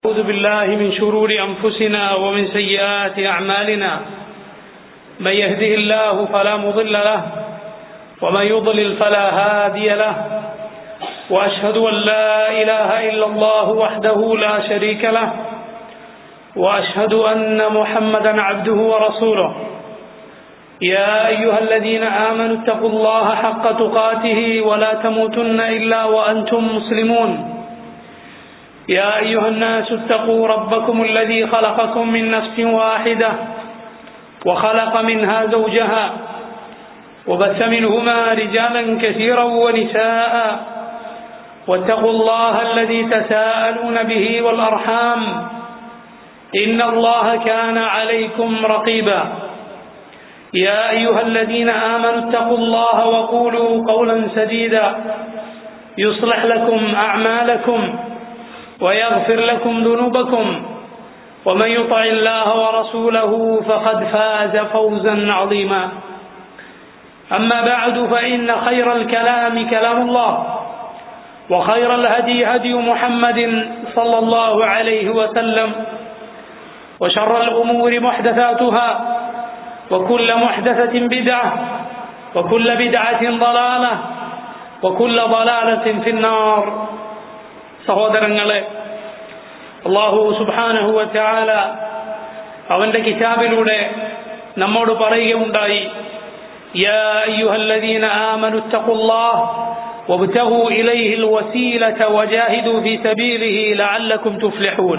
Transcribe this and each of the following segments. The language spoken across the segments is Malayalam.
أعوذ بالله من شرور أنفسنا ومن سيئات أعمالنا من يهده الله فلا مضل له ومن يضلل فلا هادي له وأشهد أن لا إله إلا الله وحده لا شريك له وأشهد أن محمدا عبده ورسوله يا أيها الذين آمنوا اتقوا الله حق تقاته ولا تموتن إلا وأنتم مسلمون يا أيها الناس اتقوا ربكم الذي خلقكم من نفس واحدة وخلق منها زوجها وبث منهما رجالا كثيرا ونساء واتقوا الله الذي تساءلون به والأرحام إن الله كان عليكم رقيبا يا أيها الذين آمنوا اتقوا الله وقولوا قولا سديدا يصلح لكم أعمالكم ويغفر لكم ذنوبكم ومن يطع الله ورسوله فقد فاز فوزا عظيما أما بعد فإن خير الكلام كلام الله وخير الهدي هدي محمد صلى الله عليه وسلم وشر الأمور محدثاتها وكل محدثة بدعة وكل بدعة ضلالة وكل ضلالة في النار സഹോദരങ്ങളെ അള്ളാഹു സുബാനഹുവ ചാല അവന്റെ കിതാബിലൂടെ നമ്മോട് പറയുകയുണ്ടായി يا أيها الذين آمنوا اتقوا الله وابتغوا إليه الوسيلة وجاهدوا في سبيله لعلكم تفلحون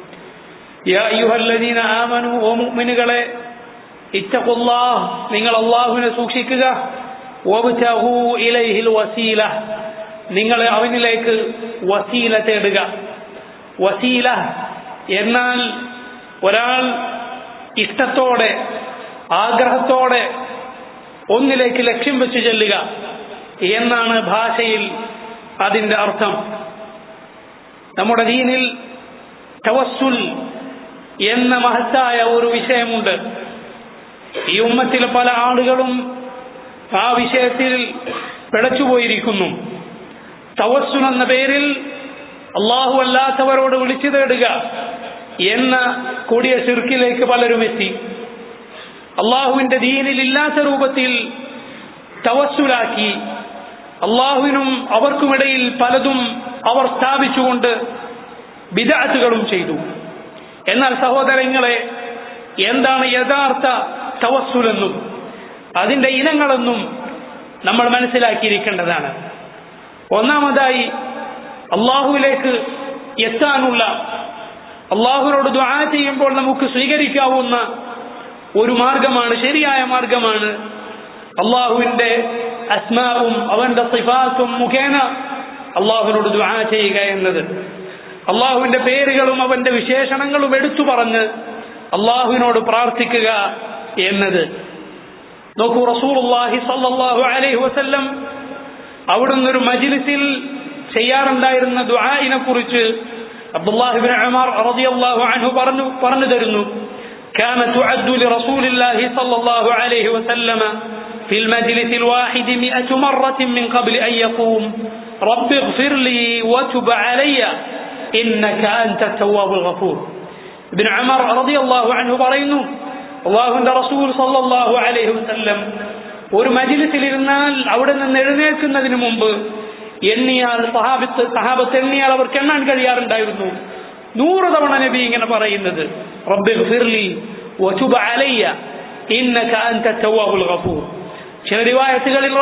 يا أيها الذين آمنوا ومؤمنകളെ اتقوا الله നിങ്ങൾ അള്ളാഹുവിനെ സൂക്ഷിക്കുക وابتغوا إليه الوسيلة നിങ്ങൾ അവനിലേക്ക് വസീല തേടുക വസീല എന്നാൽ ഒരാൾ ഇഷ്ടത്തോടെ ആഗ്രഹത്തോടെ ഒന്നിലേക്ക് ലക്ഷ്യം വെച്ച് ചെല്ലുക എന്നാണ് ഭാഷയിൽ അതിന്റെ അർത്ഥം നമ്മുടെ ദീനിൽ തവസ്സുൽ എന്ന മഹത്തായ ഒരു വിഷയമുണ്ട് ഈ ഉമ്മത്തിലെ പല ആളുകളും ആ വിഷയത്തിൽ പിഴച്ചുപോയിരിക്കുന്നു തവസ്സുൽ എന്ന പേരിൽ അള്ളാഹു അല്ലാത്തവരോട് വിളിച്ചു തേടുക എന്ന കൊടിയ ചെറുക്കിലേക്ക് പലരും എത്തി അള്ളാഹുവിന്റെ ദീനിൽ ഇല്ലാത്ത രൂപത്തിൽ തവസ്സുലാക്കി അള്ളാഹുവിനും അവർക്കുമിടയിൽ പലതും അവർ സ്ഥാപിച്ചുകൊണ്ട് വിദാറ്റുകളും ചെയ്തു എന്നാൽ സഹോദരങ്ങളെ എന്താണ് യഥാർത്ഥ തവസ്സുലെന്നും അതിന്റെ ഇനങ്ങളെന്നും നമ്മൾ മനസ്സിലാക്കിയിരിക്കേണ്ടതാണ് ഒന്നാമതായി അള്ളാഹുവിലേക്ക് എത്താനുള്ള അള്ളാഹുവിനോട് ദ്വാ ചെയ്യുമ്പോൾ നമുക്ക് സ്വീകരിക്കാവുന്ന ഒരു മാർഗമാണ് ശരിയായ മാർഗമാണ് അള്ളാഹുവിന്റെ അസ്മാവും അവന്റെ സിഫാത്തും മുഖേന അള്ളാഹുവിനോട് ദ്വാ ചെയ്യുക എന്നത് അള്ളാഹുവിന്റെ പേരുകളും അവന്റെ വിശേഷണങ്ങളും എടുത്തു പറഞ്ഞ് അള്ളാഹുവിനോട് പ്രാർത്ഥിക്കുക എന്നത് നോക്കൂ റസൂൽ സല്ലല്ലാഹു അലൈഹി വസല്ലം അവിടുന്ന് ഒരു മജിലിസിൽ ചെയ്യാറുണ്ടായിരുന്ന ദുആഇനെ കുറിച്ച് അബ്ദുല്ലാഹിബ്ൻ ഉമർ റളിയല്ലാഹു അൻഹു പറഞ്ഞു പറഞ്ഞു തരുന്നു كان تعد لرسول الله صلى الله عليه وسلم في المجلس الواحد مئة مرة من قبل أن يقوم رب اغفر لي وتب علي إنك أنت التواب الغفور ابن عمر رضي الله عنه പറയുന്നു അള്ളാഹുവിന്റെ റസൂൽ സല്ലല്ലാഹു അലൈഹി വസല്ലം ഒരു മജിലിസിലിരുന്നാൽ അവിടെ നിന്ന് എഴുന്നേൽക്കുന്നതിന് മുമ്പ് എണ്ണിയാൽ സഹാബത്ത് സഹാബത്ത് എണ്ണിയാൽ അവർക്ക് എണ്ണാൻ കഴിയാറുണ്ടായിരുന്നു നൂറ് തവണ നബി ഇങ്ങനെ പറയുന്നത് ചില റിവായത്തുകളിൽ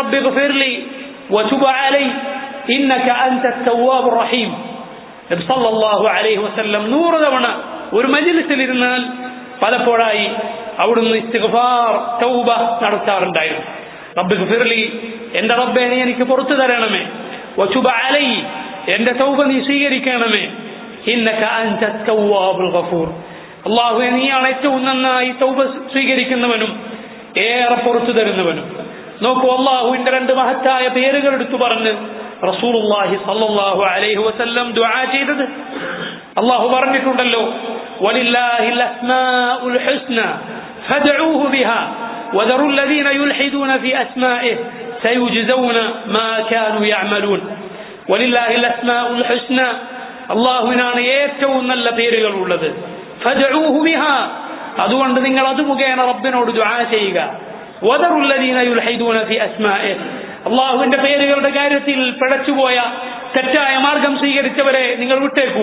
നൂറ് തവണ ഒരു മജിലിസിലിരുന്നാൽ പലപ്പോഴായി അവിടുന്ന് ഇസ്തിഗ്ഫാർ തൗബ നടത്താറുണ്ടായിരുന്നു റബ്ബ് ഫിർലി എന്റെ റബ്ബെ നീ എനിക്ക് പുറത്തു തരണമേ വചുബ അലൈ എന്റെ തൗബ നീ സ്വീകരിക്കണമേ ഇന്നക അൻത തവ്വാബുൽ ഗഫൂർ അല്ലാഹു നീയാണ് ഏറ്റവും നന്നായി തൗബ സ്വീകരിക്കുന്നവനും ഏറെ പുറത്തു തരുന്നവനും നോക്കൂ അള്ളാഹുവിന്റെ രണ്ട് മഹത്തായ പേരുകൾ എടുത്തു പറഞ്ഞ് റസൂലുള്ളാഹി സല്ലല്ലാഹു അലൈഹി വസല്ലം ദുആ ചെയ്തത് അള്ളാഹു പറഞ്ഞിട്ടുണ്ടല്ലോ വലില്ലാഹിൽ അസ്മാഉൽ ഹുസ്ന ഫദ്ഉഹു ബിഹാ وذروا الذين يلحدون في أسمائه سيجزون ما كانوا يعملون ولله الأسماء الحسنى അള്ളാഹുവിനാണ് ഏറ്റവും നല്ല പേരുകൾ ഉള്ളത് ഫദ്ഉഹു ബിഹാ. അതുകൊണ്ട് നിങ്ങൾ അത് മുഖേന റബ്ബിനോട് ദുആ ചെയ്യുക വദറുല്ലദീന യുൽഹിദൂന ഫി അസ്മാഇ അള്ളാഹുവിന്റെ പേരുകളുടെ കാര്യത്തിൽ പിഴച്ചുപോയ തെറ്റായ മാർഗം സ്വീകരിച്ചവരെ നിങ്ങൾ വിട്ടേക്കൂ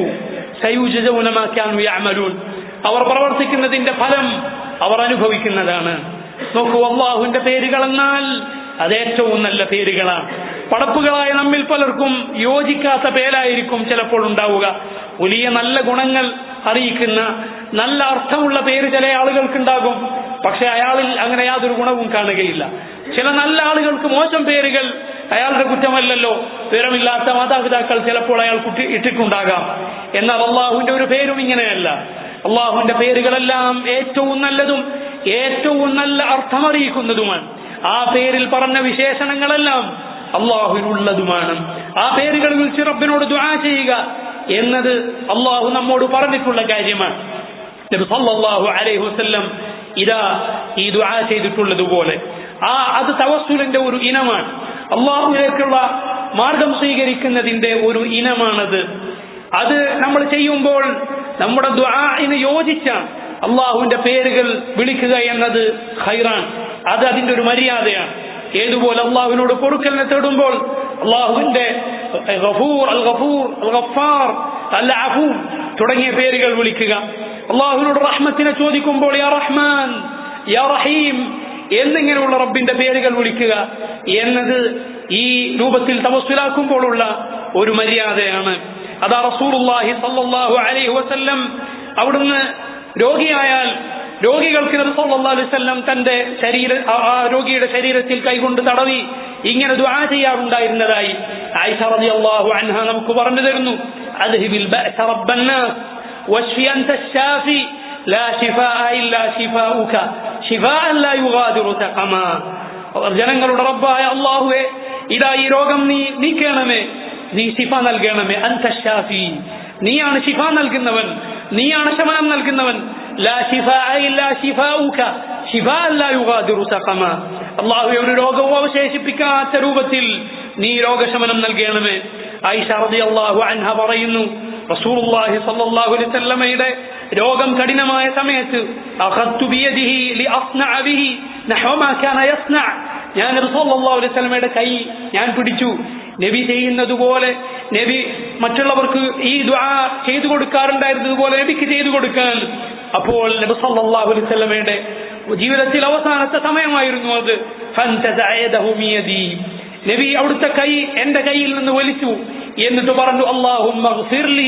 സയൂജഊന മാ കാനൂ യഅമലൂൻ അവർ പ്രവർത്തിക്കുന്നതിന്റെ ഫലം അവർ അനുഭവിക്കുന്നതാണ് നോക്കൂ അള്ളാഹുവിന്റെ പേരുകൾ എന്നാൽ അത് ഏറ്റവും നല്ല പേരുകളാണ് പടപ്പുകളായ നമ്മിൽ പലർക്കും യോജിക്കാത്ത പേരായിരിക്കും ചിലപ്പോൾ ഉണ്ടാവുക വലിയ നല്ല ഗുണങ്ങൾ അറിയിക്കുന്ന നല്ല അർത്ഥമുള്ള പേര് ചില ആളുകൾക്കുണ്ടാകും പക്ഷെ അയാളിൽ അങ്ങനെ യാതൊരു ഗുണവും കാണുകയില്ല ചില നല്ല ആളുകൾക്ക് മോശം പേരുകൾ അയാളുടെ കുറ്റമല്ലല്ലോ വിവരമില്ലാത്ത മാതാപിതാക്കൾ ചിലപ്പോൾ അയാൾ കുട്ടി ഇട്ടിട്ടുണ്ടാകാം എന്നാൽ അള്ളാഹുവിന്റെ ഒരു പേരും ഇങ്ങനെയല്ല അള്ളാഹുവിന്റെ പേരുകളെല്ലാം ഏറ്റവും നല്ലതും ഏറ്റവും നല്ല അർത്ഥമറിയിക്കുന്നതുമാണ് ആ പേരിൽ പറഞ്ഞ വിശേഷണങ്ങളെല്ലാം അള്ളാഹുവിനുള്ളതുമാണ് ആ പേരുകൾ വിളിച്ച് റബ്ബിനോട് ദുആ ചെയ്യുക എന്നത് അള്ളാഹു നമ്മോട് പറഞ്ഞിട്ടുള്ള കാര്യമാണ് നബി സല്ലല്ലാഹു അലൈഹി വസല്ലം ഇതാ ഈ ദുആ ചെയ്തിട്ടുള്ളതുപോലെ ആ അത് തവസ്സുലിന്റെ ഒരു ഇനമാണ് അള്ളാഹുവിലേക്കുള്ള മാർഗം സ്വീകരിക്കുന്നതിന്റെ ഒരു ഇനമാണത് അത് നമ്മൾ ചെയ്യുമ്പോൾ നമ്മുടെ ദ്വാന് യോജിച്ച അള്ളാഹുവിന്റെ പേരുകൾ വിളിക്കുക എന്നത് ഖൈറാൻ അത് അതിന്റെ ഒരു മര്യാദയാണ് ഏതുപോലെ അള്ളാഹുവിനോട് പൊറുക്കലിനെ തേടുമ്പോൾ അള്ളാഹുവിന്റെ ഗഫൂർ അൽ ഗഫൂർ അൽ ഗഫാർ അൽ അഫൂ തുടങ്ങിയ പേരുകൾ വിളിക്കുക അള്ളാഹുവിനോട് റഹ്മത്തിനെ ചോദിക്കുമ്പോൾ യാ റഹ്മാൻ യാ റഹീം എന്നിങ്ങനെയുള്ള റബ്ബിന്റെ പേരുകൾ വിളിക്കുക എന്നത് ഈ രൂപത്തിൽ തമസ്സുലാക്കുമ്പോഴുള്ള ഒരു മര്യാദയാണ് അതാ റസൂലുള്ളാഹി സല്ലല്ലാഹു അലൈഹി വസല്ലം അവിടുന്ന് രോഗിയായാൽ രോഗികൾക്ക് നബി സല്ലല്ലാഹു അലൈഹി വസല്ലം തന്റെ ശരീര ആ ആ രോഗിയുടെ ശരീരത്തിൽ കൈകൊണ്ട് തടവി ഇങ്ങനെ ദുആ ചെയ്യാറുണ്ടായിരുന്നതായി ആയിഷ റളിയല്ലാഹു അൻഹ നമുക്ക് പറഞ്ഞു തരുന്നു അദ്ഹിബിൽ ബഅസ റബ്ബന്നാസ് വശ്ഫി അൻത الشافي لا شفاء إلا شفاؤك شفاء لا يغادر سقما ജനങ്ങളുടെ റബ്ബായ അള്ളാഹുവെ ഇതാ ഈ രോഗം നീ നീക്കണമേ നീ ശിഫ നൽകണമേ അന്ത ഷാഫി നീയാണ് ശിഫ നൽകുന്നവൻ നീയാണ് ശമനം നൽകുന്നവൻ ലാ ശിഫാഅ ഇല്ലാ ശിഫാഉക ശിഫാ ലാ യുഗാദിറു സഖമ അല്ലാഹുവേ ഒരു രോഗവും അവശേഷിപ്പിക്കാത്ത രൂപത്തിൽ നീ രോഗശമനം നൽകണമേ ആയിഷ റളിയല്ലാഹു അൻഹ പറയുന്നു റസൂലുള്ളാഹി സ്വല്ലല്ലാഹു അലൈഹി വസല്ലമയുടെ രോഗം കഠിനമായ സമയത്ത് അഖദ്തു ബിയദിഹി ലിഅസ്നഅ ബിഹി നഹവ മാ കാന യസ്നഅ ഞാൻ നബി സല്ലല്ലാഹു അലൈഹി വസല്ലമയുടെ കൈ ഞാൻ പിടിച്ചു നബി ചെയ്യുന്നത് പോലെ നബി മറ്റുള്ളവർക്ക് ഈ ദുആ ചെയ്തു കൊടുക്കാറുണ്ടായിരുന്നതുപോലെ നബിക്ക് ചെയ്തു കൊടുക്കാൻ അപ്പോൾ നബി സല്ലല്ലാഹു അലൈഹി വസല്ലമയുടെ ജീവിതത്തിൽ അവസാനത്തെ സമയമായിരുന്നു അത് ഫന്തസഅ യദഹു മിയദി നബി അവിടുത്തെ കൈ എന്റെ കയ്യിൽ നിന്ന് വലിച്ചു എന്നിട്ട് പറഞ്ഞു അല്ലാഹുമ്മ ഗ്ഫിർലി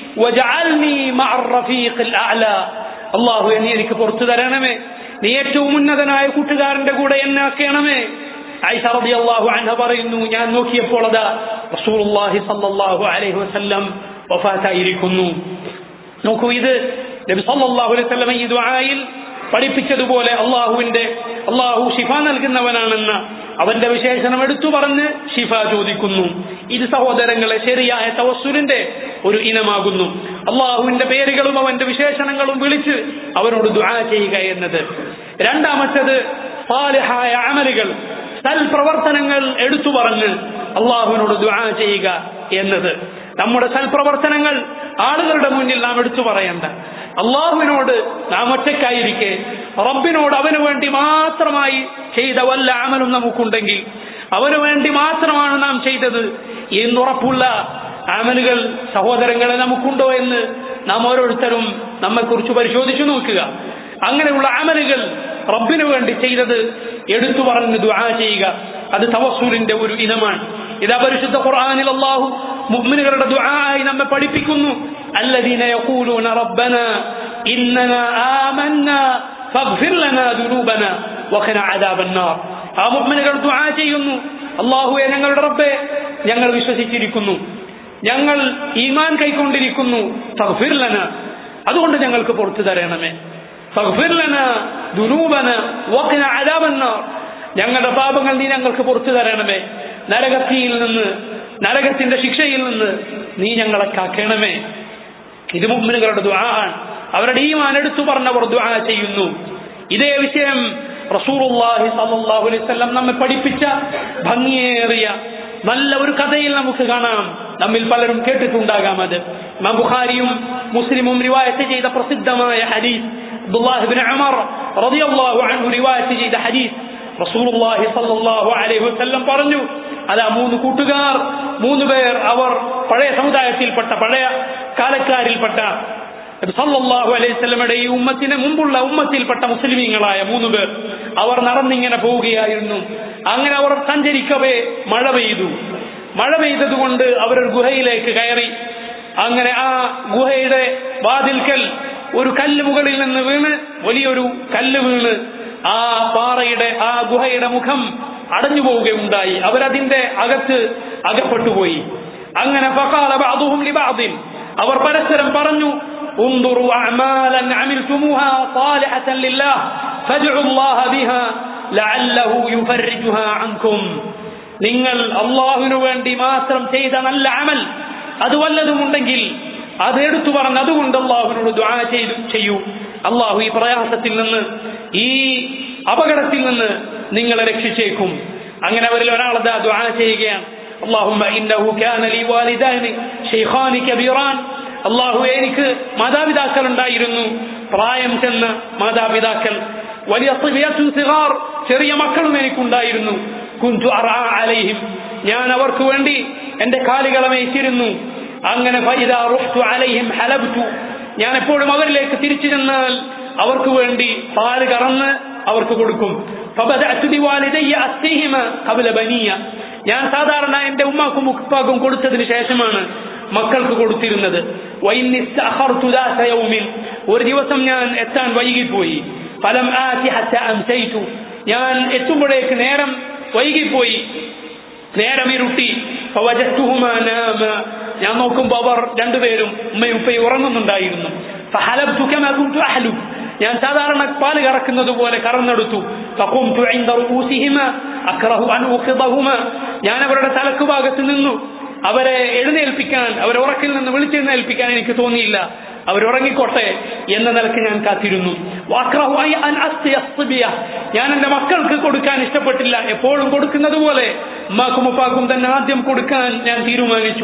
വജഅൽനി മഅർ റഫീഖിൽ അഅല അല്ലാഹു നീ എനിക്ക് പുറത്തു തരണമേ നീ ഏറ്റവും ഉന്നതനായ കൂട്ടുകാരന്റെ കൂടെ എന്നെ ആക്കണമേ ആയിഷ റളിയല്ലാഹു അൻഹ പറയുന്നു ഞാൻ നോക്കിയപ്പോൾ അതാ റസൂലുള്ളാഹി സ്വല്ലല്ലാഹു അലൈഹി വസല്ലം വഫാത്തായിരിക്കുന്നു നോക്കൂ ഇത് നബി സല്ലല്ലാഹു അലൈഹി വസല്ലം ഈ ദുആയിൽ പഠിപ്പിച്ചതുപോലെ അള്ളാഹുവിന്റെ അള്ളാഹു ഷിഫ നൽകുന്നവനാണെന്ന അവന്റെ വിശേഷണം എടുത്തു പറഞ്ഞ് ഷിഫ ചോദിക്കുന്നു ഇത് സഹോദരങ്ങളെ ശരിയായ തവസ്സുലിന്റെ ഒരു ഇനമാകുന്നു അള്ളാഹുവിന്റെ പേരുകളും അവന്റെ വിശേഷണങ്ങളും വിളിച്ച് അവനോട് ദുആ ചെയ്യുക എന്നത് രണ്ടാമത്തത് സാലിഹായ അമലുകൾ സൽപ്രവർത്തനങ്ങൾ എടുത്തു പറഞ്ഞ് അള്ളാഹുവിനോട് ദുആ ചെയ്യുക എന്നത് നമ്മുടെ സൽപ്രവർത്തനങ്ങൾ ആളുകളുടെ മുന്നിൽ നാം എടുത്തു പറയണ്ട അള്ളാഹുവിനോട് നാം ഒറ്റക്കായിരിക്കെ റബ്ബിനോട് അവന് വേണ്ടി മാത്രമായി ചെയ്ത വല്ല അമലും നമുക്കുണ്ടെങ്കിൽ അവന് വേണ്ടി മാത്രമാണ് നാം ചെയ്തത് എന്നുറപ്പുള്ള അമലുകൾ സഹോദരങ്ങളെ നമുക്കുണ്ടോ എന്ന് നാം ഓരോരുത്തരും നമ്മെക്കുറിച്ച് പരിശോധിച്ചു നോക്കുക അങ്ങനെയുള്ള അമലുകൾ റബ്ബിനു വേണ്ടി ചെയ്തത് എടുത്തു പറഞ്ഞ് ദുആ ചെയ്യുക അത് തവസൂലിന്റെ ഒരു ഇനമാണ് ഇതാ പരിശുദ്ധ ഖുർആനിൽ അല്ലാഹു മുഅ്മിനുകളുടെ ദുആയി നമ്മെ പഠിപ്പിക്കുന്നു الذين يقولون ربنا إننا آمنا فاغفر لنا ذنوبنا وقنا عذاب النار ആ മുഅ്മിനുകൾ ദുആ ചെയ്യുന്നു അല്ലാഹുവേ ഞങ്ങളുടെ റബ്ബേ ഞങ്ങൾ വിശ്വസിച്ചിരിക്കുന്നു ഞങ്ങൾ ഈമാൻ കൈക്കൊണ്ടിരിക്കുന്നു ഫഗ്ഫിർ ലന അതുകൊണ്ട് ഞങ്ങൾക്ക് പുറത്തു തരണമേ ഫഗ്ഫിർ ലന ദുനൂബന വഖിന അദാബന്നാർ ഞങ്ങളുടെ പാപങ്ങൾ നീ ഞങ്ങൾക്ക് പുറത്തു തരണമേ നരകത്തിയിൽ നിന്ന് നരകത്തിന്റെ ശിക്ഷയിൽ നിന്ന് നീ ഞങ്ങളെ കാക്കണമേ ഇത് മുമ്മിനുകളുടെ ദുആ ആണ് അവരുടെ ഈമാൻ എടുത്തു പറഞ്ഞവർ ദുആ ചെയ്യുന്നു ഇതേ വിഷയം റസൂലുള്ളാഹി സ്വല്ലല്ലാഹു അലൈഹി വസല്ലം നമ്മെ പഠിപ്പിച്ച ഭംഗിയേറിയ നല്ല ഒരു കഥയിൽ നമുക്ക് കാണാം നമ്മിൽ പലരും കേട്ടിട്ടുണ്ടാകാം അത് ഇമാം ബുഖാരിയും മുസ്ലിമും റിവായത്ത് ചെയ്ത പ്രസിദ്ധമായ ഹദീസ് അബ്ദുല്ലാഹി ഇബ്നു ഉമർ റളിയല്ലാഹു അൻഹു റിവായത്ത് ചെയ്ത ഹദീസ് റസൂലുള്ളാഹി സ്വല്ലല്ലാഹു അലൈഹി വസല്ലം പറഞ്ഞു അതാ മൂന്ന് കൂട്ടുകാർ മൂന്ന് പേർ അവർ പഴയ സമുദായത്തിൽപ്പെട്ട പഴയ കാലക്കാരിൽപ്പെട്ട നബി സല്ലല്ലാഹു അലൈഹി വസല്ലമയുടെ ഈ ഉമ്മത്തിന് മുമ്പുള്ള ഉമ്മത്തിൽപ്പെട്ട മുസ്ലിമീങ്ങളായ മൂന്ന് പേർ അവർ നടന്നിങ്ങനെ പോവുകയായിരുന്നു അങ്ങനെ അവർ സഞ്ചരിക്കവേ മഴ പെയ്തു മഴ പെയ്തതുകൊണ്ട് അവരൊരു ഗുഹയിലേക്ക് കയറി അങ്ങനെ ആ ഗുഹയുടെ വാതിൽക്കൽ ഒരു കല്ല് മുകളിൽ നിന്ന് വീണ് വലിയൊരു കല്ല് വീണ് ആ പാറയുടെ ആ ഗുഹയുടെ മുഖം അടഞ്ഞു പോവുകയുണ്ടായി അവരതിന്റെ അകത്ത് അകപ്പെട്ടുപോയി അങ്ങനെ ഫഖാല ബഅദുഹും ലിബഅദിൻ അവർ പരസ്പരം പറഞ്ഞു انظروا أعمالا عملتموها صالحة لله فادعوا الله بها لعله يفرجها عنكم നിങ്ങൾ അള്ളാഹുവിനു വേണ്ടി മാത്രം ചെയ്ത നല്ല അമൽ അത് വല്ലതുമുണ്ടെങ്കിൽ അത് എടുത്തു പറഞ്ഞ് അതുകൊണ്ട് അള്ളാഹുവിനോട് ദ്വാ ചെയ്തു ചെയ്യൂ അള്ളാഹു ഈ പ്രയാസത്തിൽ നിന്ന് ഈ അപകടത്തിൽ നിന്ന് നിങ്ങളെ രക്ഷിച്ചേക്കും അങ്ങനെ അവരിൽ ഒരാളത് ദ്വാ ചെയ്യുകയാണ് اللهم إنه كان لي والدان شيخان كبيران അള്ളാഹു എനിക്ക് മാതാപിതാക്കൾ ഉണ്ടായിരുന്നു പ്രായം ചെന്ന മാതാപിതാക്കൾ വലിയ സിഗാർ ചെറിയ മക്കളും എനിക്കുണ്ടായിരുന്നു കുഞ്ചു അലൈഹിം ഞാൻ അവർക്ക് വേണ്ടി എന്റെ കാലുകളെ മേച്ചിരുന്നു അങ്ങനെ അലൈഹിം ഹലബ്തു ഞാൻ എപ്പോഴും അവരിലേക്ക് തിരിച്ചു ചെന്നാൽ അവർക്ക് വേണ്ടി പാല് കറന്ന് അവർക്ക് കൊടുക്കും ഞാൻ സാധാരണ എന്റെ ഉമ്മാക്കും ഉപ്പാക്കും കൊടുത്തതിന് ശേഷമാണ് മക്കൾക്ക് കൊടുത്തിരുന്നത് ഒരു ദിവസം ഞാൻ എത്താൻ വൈകിപ്പോയി ഫലം അംശയിച്ചു ഞാൻ എത്തുമ്പോഴേക്ക് നേരം വൈകിപ്പോയി നേരം ഇരുട്ടി ഞാൻ നോക്കുമ്പോ അവർ രണ്ടുപേരും ഉമ്മയും ഉപ്പയും ഉറങ്ങുന്നുണ്ടായിരുന്നു ഞാൻ സാധാരണ പാല് കറക്കുന്നത് പോലെ കറന്നെടുത്തു ഞാൻ അവരുടെ തലക്ക് ഭാഗത്ത് നിന്നു അവരെ എഴുന്നേൽപ്പിക്കാൻ അവരെ ഉറക്കിൽ നിന്ന് വിളിച്ചെഴുന്നേൽപ്പിക്കാൻ എനിക്ക് തോന്നിയില്ല അവരുറങ്ങിക്കോട്ടെ എന്ന നിലക്ക് ഞാൻ കാത്തിരുന്നു ഞാൻ എന്റെ മക്കൾക്ക് കൊടുക്കാൻ ഇഷ്ടപ്പെട്ടില്ല എപ്പോഴും കൊടുക്കുന്നത് പോലെ ഉമ്മാക്കും ഉപ്പാക്കും തന്നെ ആദ്യം കൊടുക്കാൻ ഞാൻ തീരുമാനിച്ചു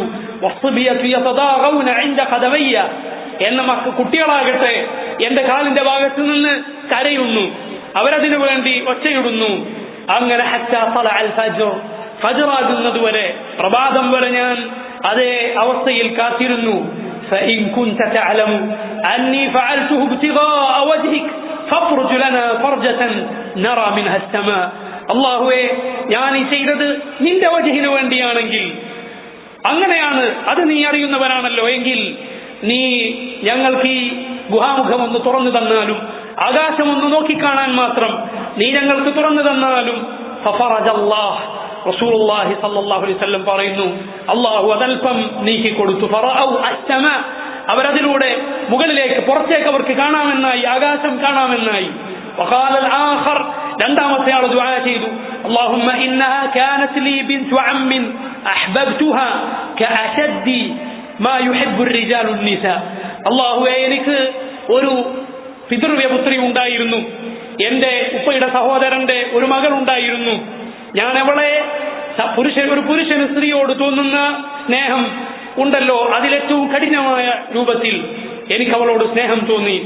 എന്ന മക്ക കുട്ടികളാകട്ടെ എന്റെ കാലിന്റെ ഭാഗത്ത് നിന്ന് കരയുന്നു അവരതിനു വേണ്ടി ഒച്ചയിടുന്നു അങ്ങനെ ഫജറാകുന്നത് വരെ പ്രഭാതം വരെ ഞാൻ അതേ അവസ്ഥയിൽ കാത്തിരുന്നു فإن كنت تعلم أني فعلته ابتغاء وجهك فافرج لنا فرجة نرى منها السماء അള്ളാഹുവെ ഞാൻ ഈ ചെയ്തത് നിന്റെ വജഹിന് വേണ്ടിയാണെങ്കിൽ അങ്ങനെയാണ് അത് നീ അറിയുന്നവനാണല്ലോ എങ്കിൽ നീ ഞങ്ങൾക്ക് ഈ ഗുഹാമുഖം ഒന്ന് തുറന്നു തന്നാലും ആകാശം ഒന്ന് നോക്കിക്കാണാൻ മാത്രം നീ ഞങ്ങൾക്ക് തുറന്നു തന്നാലും റസൂലുള്ളാഹി സല്ലല്ലാഹു അലൈഹി വസല്ലം പറയുന്നു അള്ളാഹു അതൽപ്പം നീക്കി കൊടുത്തു അവരതിലൂടെ മുകളിലേക്ക് പുറത്തേക്ക് അവർക്ക് കാണാമെന്നായി ആകാശം കാണാമെന്നായി وقال الآخر രണ്ടാമത്തെ ആൾ ദുആ ചെയ്തു اللهم إنها كانت لي بنت عم أحببتها كأشد ما يحب الرجال النساء അള്ളാഹുവെ എനിക്ക് ഒരു പിതൃവ്യപുത്രി ഉണ്ടായിരുന്നു എന്റെ ഉപ്പയുടെ സഹോദരന്റെ ഒരു മകൾ ഉണ്ടായിരുന്നു ഞാൻ അവളെ പുരുഷൻ ഒരു പുരുഷന് സ്ത്രീയോട് തോന്നുന്ന സ്നേഹം ഉണ്ടല്ലോ അതിലേറ്റവും കഠിനമായ രൂപത്തിൽ എനിക്ക് അവളോട് സ്നേഹം തോന്നി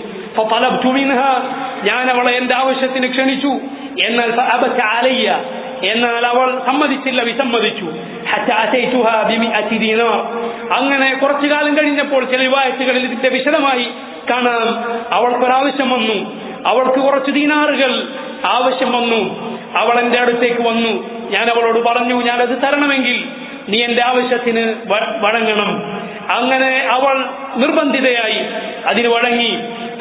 ഞാൻ അവളെ എന്റെ ആവശ്യത്തിന് ക്ഷണിച്ചു എന്നാൽ അലയ്യ എന്നാൽ അവൾ സമ്മതിച്ചില്ല വിസമ്മതിച്ചു അങ്ങനെ കുറച്ചു കാലം കഴിഞ്ഞപ്പോൾ ചില വിവാഹത്തുകളിൽ ഇതിന്റെ വിശദമായി കാണാം അവൾക്കൊരാവശ്യം വന്നു അവൾക്ക് കുറച്ച് ദീനാറുകൾ ആവശ്യം വന്നു അവൾ എന്റെ അടുത്തേക്ക് വന്നു ഞാൻ അവളോട് പറഞ്ഞു ഞാനത് തരണമെങ്കിൽ നീ എന്റെ ആവശ്യത്തിന് വഴങ്ങണം അങ്ങനെ അവൾ നിർബന്ധിതയായി അതിന് വഴങ്ങി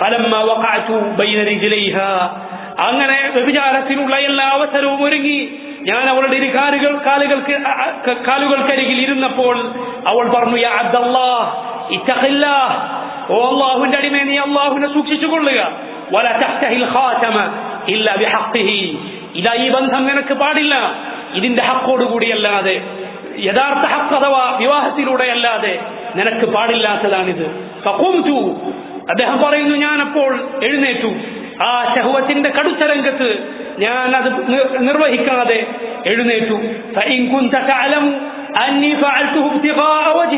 അങ്ങനെ വ്യഭിചാരത്തിനുള്ള എല്ലാ അവസരവും ഒരുങ്ങി ഞാൻ അവളുടെ ഇരു കാലുകൾ കാലുകൾക്ക് കാലുകൾക്കരികിൽ ഇരുന്നപ്പോൾ അവൾ പറഞ്ഞു യാ അബ്ദല്ലാ ഇത്തഖില്ലാ ഓ അള്ളാഹുവിന്റെ അടിമേ നീ അള്ളാഹുവിനെ സൂക്ഷിച്ചുകൊള്ളുക വല തഹ്തഹിൽ ഖാതമ ഇല്ല ബിഹഖിഹി ഇതാ ഈ ബന്ധം നിനക്ക് പാടില്ല ഇതിന്റെ ഹക്കോടുകൂടിയല്ലാതെ യഥാർത്ഥ ഹക്ക് അഥവാ വിവാഹത്തിലൂടെ അല്ലാതെ നിനക്ക് പാടില്ലാത്തതാണിത് ഫഖുംതു അദ്ദേഹം പറയുന്നു ഞാനപ്പോൾ എഴുന്നേറ്റു ആ ശഹുവത്തിന്റെ കടുത്ത രംഗത്ത് ഞാൻ അത് നിർവഹിക്കാതെ എഴുന്നേറ്റു فإن كنت تعلم أني فعلته ابتغاء وجهك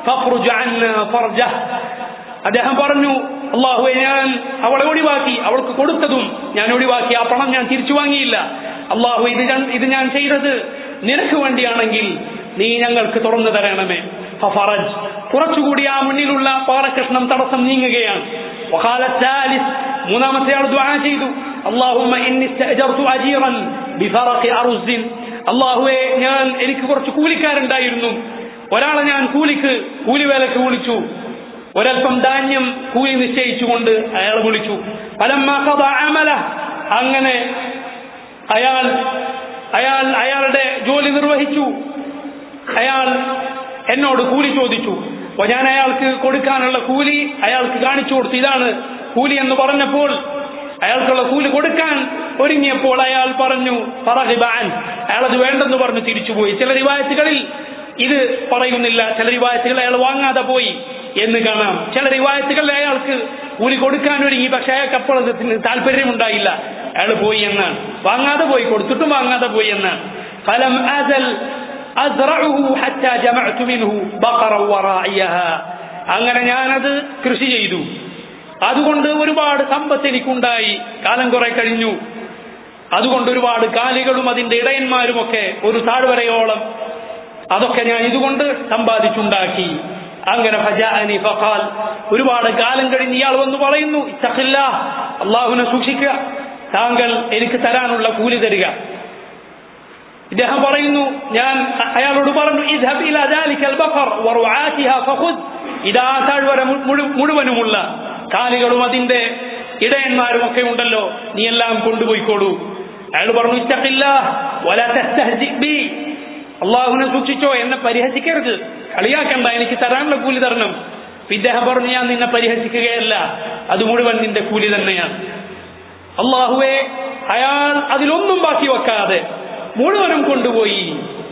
فاخرج عنا فرجه അദ്ദേഹം പറഞ്ഞു അള്ളാഹുവെ ഞാൻ അവളെ ഒഴിവാക്കി അവൾക്ക് കൊടുത്തതും ഞാൻ ഒഴിവാക്കി ആ പണം ഞാൻ തിരിച്ചു വാങ്ങിയില്ല അള്ളാഹു ഇത് ഞാൻ ഇത് ഞാൻ ചെയ്തത് നിനക്ക് വേണ്ടിയാണെങ്കിൽ നീ ഞങ്ങൾക്ക് തുറന്നു തരണമേ ഫറജ് കുറച്ചുകൂടി ആ മുന്നിലുള്ള പാറക്കഷ്ണം തടസ്സം നീങ്ങുകയാണ് وقال الثالث മൂന്നാമത്തെ ആൾ ദുആ ചെയ്തു اللهم اني استاجرت اجيرا بفرق ارز അള്ളാഹുവെ ഞാൻ എനിക്ക് കുറച്ച് കൂലിക്കാരുണ്ടായിരുന്നു ഒരാളെ ഞാൻ കൂലിക്ക് കൂലിവേലക്ക് വിളിച്ചു ഒരൽപ്പം ധാന്യം കൂലി നിശ്ചയിച്ചുകൊണ്ട് അയാൾ വിളിച്ചു ഫലമ്മ ഖദഅ അമല അങ്ങനെ അയാൾ അയാൾ അയാളുടെ ജോലി നിർവഹിച്ചു അയാൾ എന്നോട് കൂലി ചോദിച്ചു അപ്പൊ ഞാൻ അയാൾക്ക് കൊടുക്കാനുള്ള കൂലി അയാൾക്ക് കാണിച്ചു കൊടുത്തു ഇതാണ് കൂലി എന്ന് പറഞ്ഞപ്പോൾ അയാൾക്കുള്ള കൂലി കൊടുക്കാൻ ഒരുങ്ങിയപ്പോൾ അയാൾ പറഞ്ഞു പറഹിബാൻ അയാൾ അത് വേണ്ടെന്ന് പറഞ്ഞു തിരിച്ചുപോയി ചില റിവായത്തുകളിൽ ഇത് പറയുന്നില്ല ചില റിവായത്തുകൾ അയാൾ വാങ്ങാതെ പോയി എന്ന് കാണാം ചില റിവായത്തുകളിൽ അയാൾക്ക് കൂലി കൊടുക്കാൻ ഒരുങ്ങി പക്ഷെ അയാൾക്ക് അപ്പോൾ അതിന് താല്പര്യമുണ്ടായില്ല അയാൾ പോയി എന്നാണ് വാങ്ങാതെ പോയി കൊടുത്തിട്ടും വാങ്ങാതെ പോയി എന്നാണ് ഫലം അസൽ أزرعه حتى جمعت منه بقرا وراعيها അങ്ങനെ ഞാനത് കൃഷി ചെയ്തു അതുകൊണ്ട് ഒരുപാട് സമ്പത്ത് എനിക്കുണ്ടായി കാലം കുറെ കഴിഞ്ഞു അതുകൊണ്ട് ഒരുപാട് കാലികളും അതിന്റെ ഇടയന്മാരും ഒക്കെ ഒരു താഴ്വരയോളം അതൊക്കെ ഞാൻ ഇതുകൊണ്ട് സമ്പാദിച്ചുണ്ടാക്കി അങ്ങനെ ഫജാഅനി ഫഖാൽ ഒരുപാട് കാലം കഴിഞ്ഞ് ഇയാൾ വന്ന് പറയുന്നു ഇത്തഖില്ല അള്ളാഹുവിനെ സൂക്ഷിക്കുക താങ്കൾ എനിക്ക് തരാനുള്ള കൂലി തരിക ഇദ്ദേഹം പറയുന്നു ഞാൻ അയാളോട് പറഞ്ഞു ഇദ്ഹബ് ഇലാ ദാലിക്കൽ ബഖർ വറുആതിഹാ ഫഖുദ് ഇതാ താഴ്വര മുഴു- മുഴുവനുമുള്ള കാലികളും അതിന്റെ ഇടയന്മാരും ഒക്കെ ഉണ്ടല്ലോ നീ എല്ലാം കൊണ്ടുപോയിക്കോളൂ അയാൾ പറഞ്ഞു ഇത്തഖില്ല വലാ തസ്തഹ്സി ബി അള്ളാഹുവിനെ സൂക്ഷിച്ചോ എന്നെ പരിഹസിക്കരുത് കളിയാക്കണ്ട എനിക്ക് തരാനുള്ള കൂലി തരണം ഇദ്ദേഹം പറഞ്ഞു ഞാൻ നിന്നെ പരിഹസിക്കുകയല്ല അത് മുഴുവൻ നിന്റെ കൂലി തന്നെയാണ് അള്ളാഹുവെ അയാൾ അതിലൊന്നും ബാക്കി വെക്കാതെ മുഴുവനും കൊണ്ടുപോയി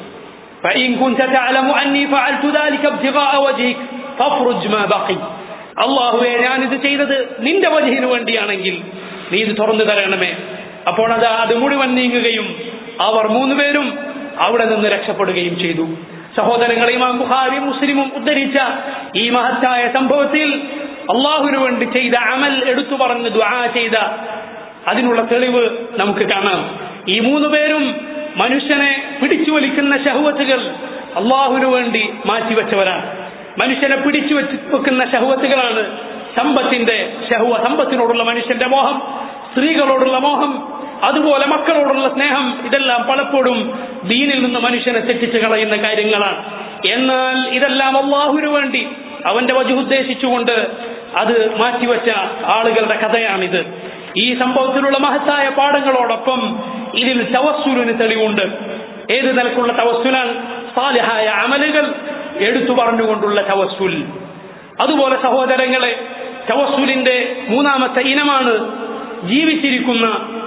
فإن كنت تعلم أني فعلت ذلك ابتغاء وجهك فافرج ما بقي അള്ളാഹുവെ ഞാനിത് ചെയ്തത് നിന്റെ വജഹിന് വേണ്ടിയാണെങ്കിൽ നീ ഇത് തുറന്നു തരണമേ അപ്പോൾ അത് അത് മുഴുവൻ നീങ്ങുകയും അവർ മൂന്നുപേരും അവിടെ നിന്ന് രക്ഷപ്പെടുകയും ചെയ്തു സഹോദരങ്ങളെ ഇമാം ബുഖാരിയും മുസ്ലിമും ഉദ്ധരിച്ച ഈ മഹത്തായ സംഭവത്തിൽ അള്ളാഹുവിന് വേണ്ടി ചെയ്ത അമൽ എടുത്തു പറഞ്ഞ് ദ്വാ ചെയ്ത അതിനുള്ള തെളിവ് നമുക്ക് കാണാം ഈ മൂന്ന് പേരും മനുഷ്യനെ പിടിച്ചു വലിക്കുന്ന ശഹുവത്തുകൾ അള്ളാഹുവിനു വേണ്ടി മാറ്റിവെച്ചവരാണ് മനുഷ്യനെ പിടിച്ചു വെച്ച് വെക്കുന്ന ശഹുവത്തുകളാണ് സമ്പത്തിന്റെ ശഹുവ സമ്പത്തിനോടുള്ള മനുഷ്യന്റെ മോഹം സ്ത്രീകളോടുള്ള മോഹം അതുപോലെ മക്കളോടുള്ള സ്നേഹം ഇതെല്ലാം പലപ്പോഴും ദീനിൽ നിന്ന് മനുഷ്യനെ തെറ്റിച്ച് കളയുന്ന കാര്യങ്ങളാണ് എന്നാൽ ഇതെല്ലാം അള്ളാഹുവിനു വേണ്ടി അവന്റെ വജു ഉദ്ദേശിച്ചുകൊണ്ട് അത് മാറ്റിവെച്ച ആളുകളുടെ കഥയാണിത് ഈ സംഭവത്തിലുള്ള മഹത്തായ പാഠങ്ങളോടൊപ്പം ഇതിൽ തവസ്സുലിന് തെളിവുണ്ട് ഏത് നിലക്കുള്ള തവസ്സുലാണ് സാലിഹായ അമലുകൾ എടുത്തു പറഞ്ഞുകൊണ്ടുള്ള തവസ്സുൽ അതുപോലെ സഹോദരങ്ങളെ തവസ്സുലിന്റെ മൂന്നാമത്തെ ഇനമാണ് ജീവിച്ചിരിക്കുന്ന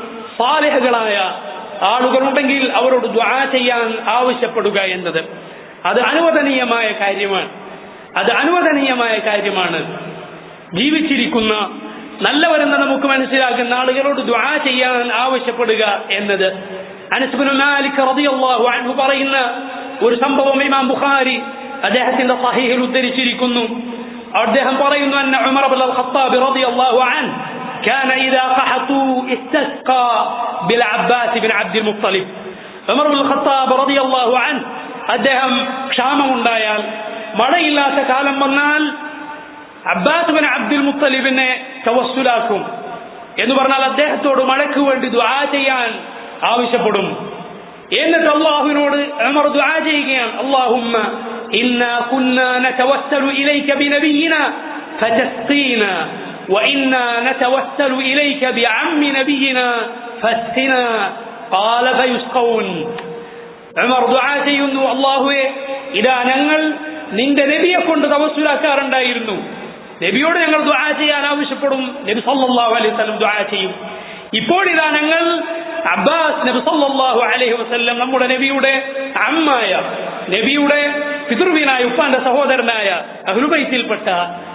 സാലിഹകളായ ആളുകളുണ്ടെങ്കിൽ അവരോട് ദ്വാ ചെയ്യാൻ ആവശ്യപ്പെടുക എന്നത് അത് അനുവദനീയമായ കാര്യമാണ് അത് അനുവദനീയമായ കാര്യമാണ് ജീവിച്ചിരിക്കുന്ന നല്ലവരെന്ന് നമുക്ക് മനസ്സിലാക്കുന്ന ആളുകളോട് ദ്വാ ചെയ്യാൻ ആവശ്യപ്പെടുക എന്നത് അനസ്ബിൻ മാലിക് റളിയല്ലാഹു അൻഹു പറയുന്ന ഒരു സംഭവം ഇമാം ബുഖാരി അദ്ദേഹത്തിന്റെ സഹീഹിൽ ഉദ്ധരിച്ചിരിക്കുന്നു അദ്ദേഹം പറയുന്നു അന്ന ഉമർ ബിൻ ഖത്താബ് റളിയല്ലാഹു അൻഹു كان إذا قحطوا استسقى بالعباس بن عبد المطلب عمر بن الخطاب رضي الله عنه അദ്ദേഹം ക്ഷാമമുണ്ടായാൽ മഴയില്ലാത്ത കാലം വന്നാൽ അബ്ബാസ് ബിൻ അബ്ദുൽ മുത്തലിബിനെ തവസ്സുലാക്കും എന്ന് പറഞ്ഞാൽ അദ്ദേഹത്തോട് മഴയ്ക്ക് വേണ്ടി ദുആ ചെയ്യാൻ ആവശ്യപ്പെടും എന്നിട്ട് അള്ളാഹുവിനോട് ഉമർ ദുആ ചെയ്യുകയാണ് അള്ളാഹുമ്മ ഇന്നാ കുന്നാ നതവസ്സലു ഇലൈക ബിനബിയിന ഫതസ്ഖീന وإنا نتوسل إليك بعم نبينا فاسقنا قال فيسقون ഉമർ ദുആ ചെയ്യുന്നു അള്ളാഹുവെ ഇതാ ഞങ്ങൾ നിന്റെ നബിയെ കൊണ്ട് തവസ്സുലാക്കാറുണ്ടായിരുന്നു നബിയോട് ഞങ്ങൾ ദുആ ചെയ്യാൻ ആവശ്യപ്പെടും നബി സല്ലല്ലാഹു അലൈഹി വസല്ലം ദുആ ചെയ്യും ഇപ്പോൾ ഇതാ ഞങ്ങൾ അബ്ബാസ് നബി സല്ലല്ലാഹു അലൈഹി വസല്ലം നമ്മുടെ നബിയുടെ അമ്മായ നബിയുടെ പിതൃവീനായ ഉപ്പാന്റെ സഹോദരനായ അഹ്ലുബൈത്തിൽപ്പെട്ട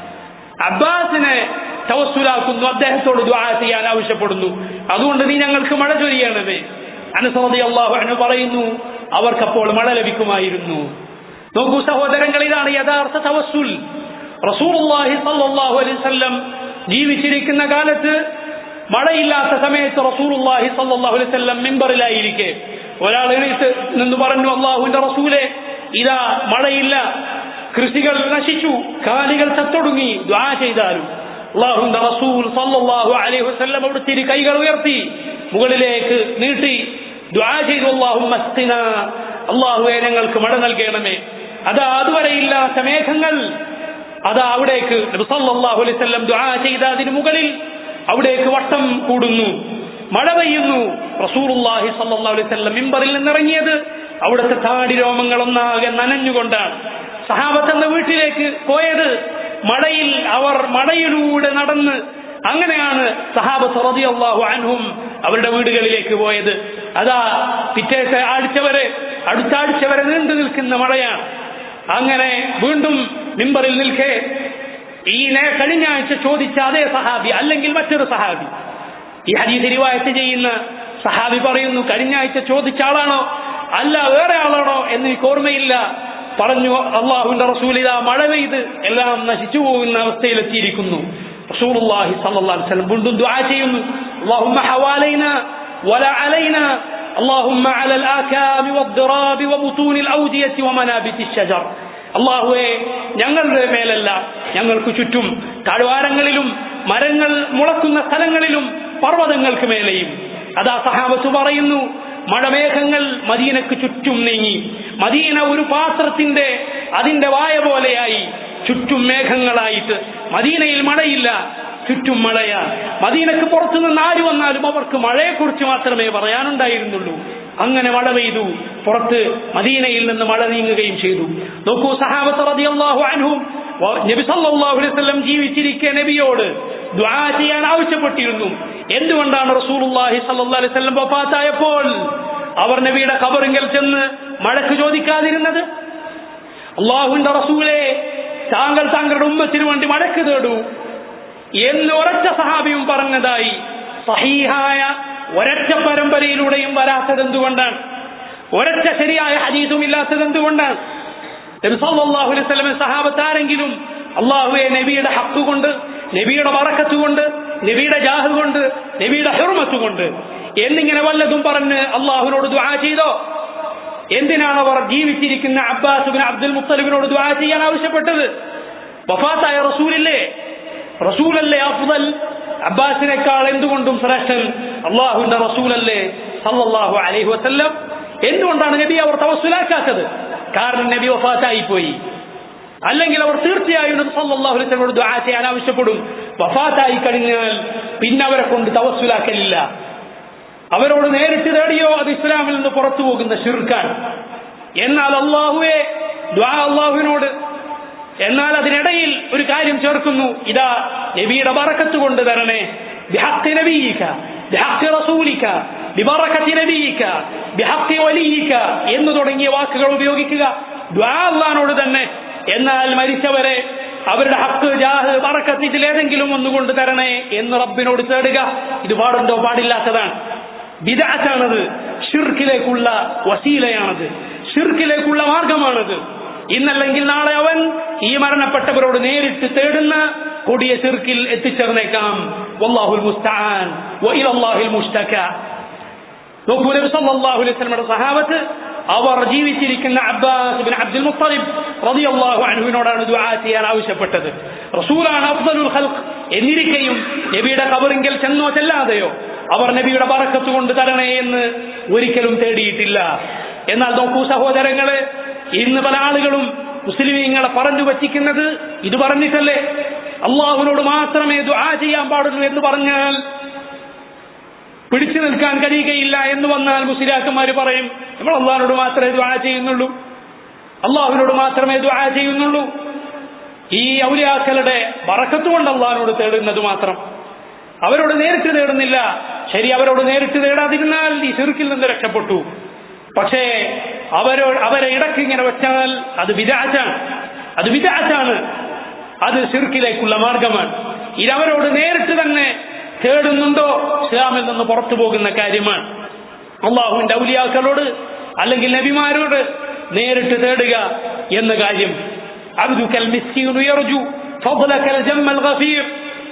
അബ്ബാസിനെ തവസ്സുലാക്കുന്നു അദ്ദേഹത്തോട് ദുആ ചെയ്യാൻ ആവശ്യപ്പെടുന്നു അതുകൊണ്ട് നീ ഞങ്ങൾക്ക് മഴ ചൊരിയണമേ അനസറതി അള്ളാഹു അനു പറയുന്നു അവർക്കപ്പോൾ മഴ ലഭിക്കുമായിരുന്നു നോക്കൂ സഹോദരങ്ങൾ ഇതാണ് യഥാർത്ഥ തവസ്സുൽ റസൂലുള്ളാഹി സല്ലല്ലാഹു അലൈഹി വസല്ലം ജീവിച്ചിരിക്കുന്ന കാലത്ത് മഴയില്ലാത്ത സമയത്ത് റസൂലുള്ളാഹി സല്ലല്ലാഹു അലൈഹി വസല്ലം മിമ്പറിലായിരിക്കെ ഒരാൾ എണീറ്റ് നിന്ന് പറഞ്ഞു അള്ളാഹുവിന്റെ റസൂലെ ഇതാ മഴയില്ല കൃഷികൾ നശിച്ചു കാലികൾ ചത്തൊടുങ്ങി ദ്വാ ചെയ്താലും അള്ളാഹുവിന്റെ റസൂൽ സല്ലല്ലാഹു അലൈഹി വസല്ലം അവിടുത്തെ ഇരു കൈകൾ ഉയർത്തി മുകളിലേക്ക് നീട്ടി ദ്വാ ചെയ്തു അള്ളാഹുമ്മ അസ്ഖിന അള്ളാഹുവെ ഞങ്ങൾക്ക് മഴ നൽകണമേ അതാ അതുവരെ ഇല്ലാത്ത മേഘങ്ങൾ അതാ അവിടേക്ക് നബി സല്ലല്ലാഹു അലൈഹി വസല്ലം ദുആ ചെയ്ത അതിന് മുകളിൽ അവിടേക്ക് വട്ടം കൂടുന്നു മഴ പെയ്യുന്നു റസൂലുള്ളാഹി സല്ലല്ലാഹു അലൈഹി വസല്ലം മിമ്പറിൽ നിന്നിറങ്ങിയത് അവിടുത്തെ താടി രോമങ്ങൾ ഒന്നാകെ നനഞ്ഞുകൊണ്ടാണ് സഹാബത്ത് എന്ന വീട്ടിലേക്ക് പോയത് മഴയിൽ അവർ മഴയിലൂടെ നടന്ന് അങ്ങനെയാണ് സഹാബത്ത് റളിയല്ലാഹു അൻഹും അവരുടെ വീടുകളിലേക്ക് പോയത് അതാ പിറ്റേത്തെ ആഴ്ച വരെ അടുത്ത ആഴ്ച വരെ നീണ്ടു നിൽക്കുന്ന മഴയാണ് അങ്ങനെ വീണ്ടും മിമ്പറിൽ നിൽക്കെ ഈ നേ- കഴിഞ്ഞ ആഴ്ച ചോദിച്ച അതേ സഹാബി അല്ലെങ്കിൽ മറ്റൊരു സഹാബി ഈ ഹദീസ് റിവായത്ത് ചെയ്യുന്ന സഹാബി പറയുന്നു കഴിഞ്ഞ ആഴ്ച ചോദിച്ച ആളാണോ അല്ല വേറെ ആളാണോ എന്ന് എനിക്ക് ഓർമ്മയില്ല പറഞ്ഞു അള്ളാഹുവിന്റെ റസൂൽ ഇതാ മഴ പെയ്ത് എല്ലാം നശിച്ചു പോകുന്ന അവസ്ഥയിലെത്തിയിരിക്കുന്നു റസൂലുള്ളാഹി സ്വല്ലല്ലാഹു അലൈഹി വസല്ലം വീണ്ടും ദുആ ചെയ്യുന്നു اللهم حوالينا ولا علينا اللهم على الآكام والضراب وبطون الأودية ومنابت الشجر അള്ളാഹുവെ ഞങ്ങളുടെ മേലല്ല ഞങ്ങൾക്ക് ചുറ്റും താഴ്വാരങ്ങളിലും മരങ്ങൾ മുളക്കുന്ന സ്ഥലങ്ങളിലും പർവ്വതങ്ങൾക്ക് മേലെയും അതാ സഹാബത്ത് പറയുന്നു മഴമേഘങ്ങൾ മദീനക്ക് ചുറ്റും നീങ്ങി മദീന ഒരു പാത്രത്തിന്റെ അതിന്റെ വായ പോലെയായി ചുറ്റും മേഘങ്ങളായിട്ട് മദീനയിൽ മഴയില്ല ചുറ്റും മഴയാ മദീനക്ക് പുറത്തു നിന്ന് ആര് വന്നാലും അവർക്ക് മഴയെക്കുറിച്ച് മാത്രമേ പറയാനുണ്ടായിരുന്നുള്ളൂ അങ്ങനെ മഴ പെയ്തു പുറത്ത് മദീനയിൽ നിന്ന് മഴ നീങ്ങുകയും ചെയ്തു നോക്കൂ സഹാബത്ത് റളിയല്ലാഹു അൻഹും വ- നബി സല്ലല്ലാഹു അലൈഹി വസല്ലം ജീവിച്ചിരിക്കെ നബിയോട് ദുആ ചെയ്യാൻ ആവശ്യപ്പെട്ടിരുന്നു എന്തുകൊണ്ടാണ് റസൂലുള്ളാഹി സല്ലല്ലാഹു അലൈഹി വസല്ലം വഫാത്തായപ്പോൾ അവർ നബിയുടെ ഖബറിങ്കൽ ചെന്ന് മഴക്ക് ചോദിക്കാതിരുന്നത് അള്ളാഹുവിന്റെ റസൂലെ താങ്കൾ താങ്കളുടെ ഉമ്മത്തിന് വേണ്ടി മഴക്ക് തേടൂ എന്ന് ഒരൊറ്റ സഹാബിയും പറഞ്ഞതായി സഹീഹായ ഒരൊറ്റ പരമ്പരയിലൂടെയും വരാത്തത് എന്തുകൊണ്ടാണ് ഒരൊറ്റ ശരിയായ ഹദീസും ഇല്ലാത്തത് എന്തുകൊണ്ടാണ് നബി സല്ലല്ലാഹു അലൈഹി വസല്ലം സഹാബത്ത് ആരെങ്കിലും അള്ളാഹുവെ നബിയുടെ ഹക്ക് കൊണ്ട് നബിയുടെ വറക്കത്ത് കൊണ്ട് നബിയുടെ ജാഹ് കൊണ്ട് നബിയുടെ ഹെർമത്ത് കൊണ്ട് എന്നിങ്ങനെ വല്ലതും പറഞ്ഞ് അള്ളാഹുവിനോട് ദുആ ചെയ്തോ എന്തിനാണ് അവർ ജീവിച്ചിരിക്കുന്ന അബ്ബാസ് ബിൻ അബ്ദുൽ മുത്തലിബിനോട് ദുആ ചെയ്യാൻ ആവശ്യപ്പെട്ടത് വഫാത്തായ റസൂലില്ലേ റസൂലല്ലേ അഫ്ദൽ അബ്ബാസിനേക്കാൾ എന്തുകൊണ്ടും ശ്രേഷ്ഠൻ അള്ളാഹുവിന്റെ റസൂലല്ലേ സല്ലല്ലാഹു അലൈഹി വസല്ലം എന്തുകൊണ്ടാണ് നബി അവർ തവസ്സുലാക്കാത്തത് കാരണം നബി വഫാത്തായി പോയി അല്ലെങ്കിൽ അവർ തീർച്ചയായും നബി സല്ലല്ലാഹു അലൈഹി വസല്ലമയോട് ദുആ ചെയ്യാൻ ആവശ്യപ്പെടും വഫാത്തായി കഴിഞ്ഞാൽ പിന്നെ അവരെ കൊണ്ട് തവസ്സുലാക്കലില്ല അവരോട് നേരിട്ട് തേടിയോ അത് ഇസ്ലാമിൽ നിന്ന് പുറത്തു പോകുന്ന ഷിർക്കാണ് എന്നാൽ അള്ളാഹുവെ ദ്വാ അള്ളാഹുവിനോട് എന്നാൽ അതിനിടയിൽ ഒരു കാര്യം ചേർക്കുന്നു ഇതാ നബിയുടെ ബറക്കത്ത് കൊണ്ട് തരണേ ബിഹഖ് നബിയിക ബിഹഖ് റസൂലിക ബിബറക്കത്തി നബിയിക ബിഹഖ് വലിയിക എന്ന് തുടങ്ങിയ വാക്കുകൾ ഉപയോഗിക്കുക ദ്വാ അള്ളഹാനോട് തന്നെ എന്നാൽ മരിച്ചവരെ അവരുടെ ഹക്ക് ജാഹ് ബറക്കത്ത് ഇതിലേതെങ്കിലും ഒന്നുകൊണ്ട് തരണേ എന്ന് റബ്ബിനോട് തേടുക ഇത് പാടുണ്ടോ പാടില്ലാത്തതാണ് ബിദാറ്റാണത് ഷിർക്കിലേക്കുള്ള വസീലയാണത് ഷിർക്കിലേക്കുള്ള മാർഗമാണത് ഇന്നല്ലെങ്കിൽ നാളെ അവൻ ഈ മരണപ്പെട്ടവരോട് നേരിട്ട് തേടുന്ന കൊടിയ ഷിർക്കിൽ എത്തിച്ചേർന്നേക്കാം വല്ലാഹുൽ മുസ്തആൻ വഇലല്ലാഹിൽ മുസ്തക നോക്കൂ നബി സല്ലല്ലാഹു അലൈഹി വസല്ലമയുടെ സഹാബത്ത് അവർ ജീവിച്ചിരിക്കുന്ന അബ്ബാസ് ബിൻ അബ്ദുൽ മുത്തലിബ് റളിയല്ലാഹു അൻഹുവിനോടാണ് ദുആ ചെയ്യാൻ ആവശ്യപ്പെട്ടത് റസൂലാണ് അഫ്ദലുൽ ഖൽഖ് എന്നിരിക്കെയും നബിയുടെ ഖബറിങ്കൽ ചെന്നോ ചെല്ലാതെയോ അവർ നബിയുടെ ബറക്കത്ത് കൊണ്ട് തരണേ എന്ന് ഒരിക്കലും തേടിയിട്ടില്ല എന്നാൽ നോക്കൂ സഹോദരങ്ങളെ ഇന്ന് പല ആളുകളും മുസ്ലിമീങ്ങളെ പറഞ്ഞു വച്ചിക്കുന്നത് ഇത് പറഞ്ഞിട്ടല്ലേ അള്ളാഹുവിനോട് മാത്രമേ ദുആ ചെയ്യാൻ പാടുള്ളൂ എന്ന് പറഞ്ഞാൽ പിടിച്ചു നിൽക്കാൻ കഴിയുകയില്ല എന്ന് വന്നാൽ മുസ്ലിയാക്കന്മാർ പറയും നമ്മൾ അള്ളാഹിനോട് മാത്രമേ ദുആ ചെയ്യുന്നുള്ളൂ അള്ളാഹുവിനോട് മാത്രമേ ദുആ ചെയ്യുന്നുള്ളൂ ഈ ഔലിയാക്കളുടെ ബറക്കത്ത് കൊണ്ട് അള്ളാഹിനോട് തേടുന്നത് മാത്രം അവരോട് നേരിട്ട് തേടുന്നില്ല ശരി അവരോട് നേരിട്ട് തേടാതിരുന്നാൽ ഈ ചെറുക്കിൽ നിന്ന് രക്ഷപ്പെട്ടു പക്ഷേ അവരോ അവരെ ഇടയ്ക്ക് ഇങ്ങനെ വെച്ചാൽ അത് വിദാറ്റാണ് അത് വിദാറ്റാണ് അത് ചെറുക്കിലേക്കുള്ള മാർഗമാണ് ഇത് അവരോട് നേരിട്ട് തന്നെ തേടുന്നുണ്ടോ ഇസ്ലാമിൽ നിന്ന് പുറത്തു പോകുന്ന കാര്യമാണ് അള്ളാഹുവിന്റെ ഔലിയാക്കളോട് അല്ലെങ്കിൽ നബിമാരോട് നേരിട്ട് തേടുക എന്ന കാര്യം അബ്ദുക്കൽ മിസ്കീനു യർജു ഫضلക്കൽ ജമ്മൽ ഗഫീർ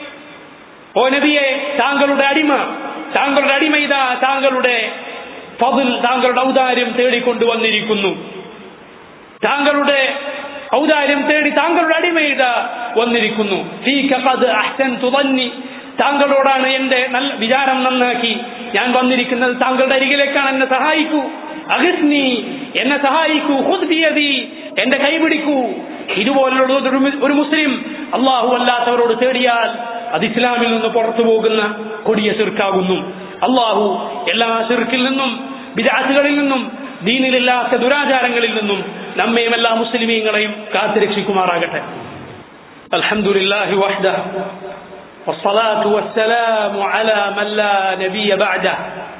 ഓ നബിയെ താങ്കളുടെ അടിമ താങ്കളുടെ അടിമ ഇതാ താങ്കളുടെ ഫضൽ താങ്കളുടെ ഔദാര്യം തേടിക്കൊണ്ടുവന്നിരിക്കുന്നു താങ്കളുടെ ഔദാര്യം തേടി താങ്കളുടെ അടിമ ഇതാ വന്നിരിക്കുന്നു ഫീക ഖദ് അഹ്സൻതു ظني താങ്കളോടാണ് എന്റെ നല്ല വിചാരം നന്നാക്കി ഞാൻ വന്നിരിക്കുന്നത് താങ്കളുടെ അരികിലേക്കാണ് എന്നെ സഹായിക്കൂ അഹിസ്നി എന്നെ സഹായിക്കൂ ഖുദ് ബിയദി എന്റെ കൈപിടിക്കൂ ഇതുപോലുള്ള ഒരു മു- ഒരു മുസ്ലിം അള്ളാഹു അല്ലാത്തവരോട് തേടിയാൽ അത് ഇസ്ലാമിൽ നിന്ന് പുറത്തു പോകുന്ന കൊടിയ ശിർക്കാകുന്നു അള്ളാഹു എല്ലാ ശിർക്കിൽ നിന്നും വിദാസുകളിൽ നിന്നും ദീനിലില്ലാത്ത ദുരാചാരങ്ങളിൽ നിന്നും നമ്മയും എല്ലാ മുസ്ലിമീങ്ങളെയും കാത്തുരക്ഷിക്കുമാറാകട്ടെ അൽഹംദുലില്ലാഹി വഹ്ദ والصلاة والسلام على من لا نبي بعده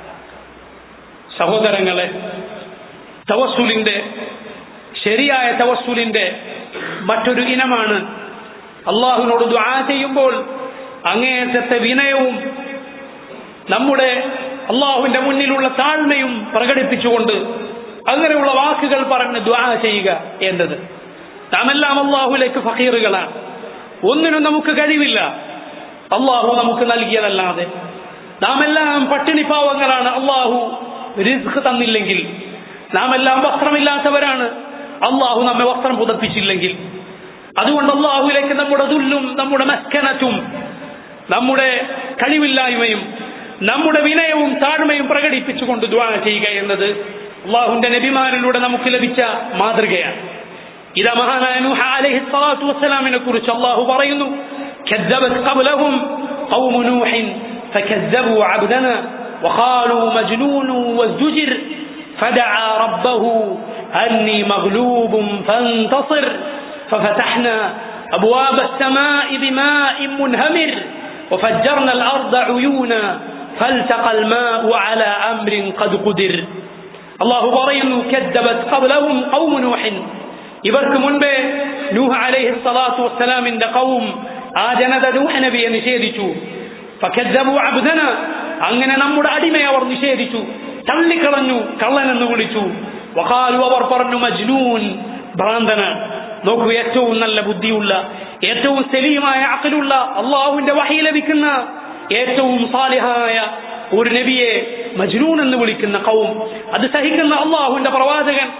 സഹോദരങ്ങളെ തവസ്സുലിന്റെ ശരിയായ തവസ്സുലിന്റെ മറ്റൊരു ഇനമാണ് അള്ളാഹുവിനോട് ദുആ ചെയ്യുമ്പോൾ അങ്ങേയറ്റത്തെ വിനയവും നമ്മുടെ അള്ളാഹുവിന്റെ മുന്നിലുള്ള താഴ്മയും പ്രകടിപ്പിച്ചുകൊണ്ട് അങ്ങനെയുള്ള വാക്കുകൾ പറഞ്ഞ് ദ്വാ ചെയ്യുക എന്നത് നാമെല്ലാം അള്ളാഹുലേക്ക് ഫക്കീറുകളാണ് ഒന്നിനും നമുക്ക് കഴിവില്ല അള്ളാഹു നമുക്ക് നൽകിയതല്ലാതെ നാം എല്ലാം പട്ടിണി പാവങ്ങളാണ് അള്ളാഹു റിസ്ക് തന്നില്ലെങ്കിൽ നാം എല്ലാം വസ്ത്രമില്ലാത്തവരാണ് അള്ളാഹു നമ്മെ വസ്ത്രം പുതപ്പിച്ചില്ലെങ്കിൽ അതുകൊണ്ട് അള്ളാഹുലേക്ക് നമ്മുടെ ദുല്ലും നമ്മുടെ മസ്കനറ്റും നമ്മുടെ കഴിവില്ലായ്മയും നമ്മുടെ വിനയവും താഴ്മയും പ്രകടിപ്പിച്ചുകൊണ്ട് ദ്വാ ചെയ്യുക എന്നത് അള്ളാഹുന്റെ നബിമാരിലൂടെ നമുക്ക് ലഭിച്ച മാതൃകയാണ് ഇതാ മഹാനായ നൂഹ അലൈഹി സ്വലാത്തു വസ്സലാമിനെ കുറിച്ച് അള്ളാഹു പറയുന്നു كذبت قبلهم قوم نوح فكذبوا عبدنا وقالوا مجنون وازدجر فدعا ربه أني مغلوب فانتصر ففتحنا أبواب السماء بماء منهمر وفجرنا الأرض عيونا فالتقى الماء على أمر قد قدر الله പറയുന്നു كذبت قبلهم قوم نوح ഇവർക്ക് മുൻപേ നൂഹ് അലൈഹി സ്വലാത്തു വസ്സലാമിന്റെ കൗം ആ ജനത നൂഹ നബിയെ നിഷേധിച്ചു ഫക്കദ്ദബു അബ്ദന അങ്ങനെ നമ്മുടെ അടിമയെ അവർ നിഷേധിച്ചു തള്ളിക്കളഞ്ഞു കള്ളനെന്ന് വിളിച്ചു വഖാലു അവർ പറഞ്ഞു മജ്നൂൻ ഭ്രാന്തനാണ് നോക്കൂ ഏറ്റവും നല്ല ബുദ്ധിയുള്ള ഏറ്റവും സലീമായ അക്കലുള്ള അള്ളാഹുവിന്റെ വഹി ലഭിക്കുന്ന ഏറ്റവും സാലിഹായ ഒരു നബിയെ മജ്നൂൻ എന്ന് വിളിക്കുന്ന കൗം അത് സഹിക്കുന്ന അള്ളാഹുവിന്റെ പ്രവാചകൻ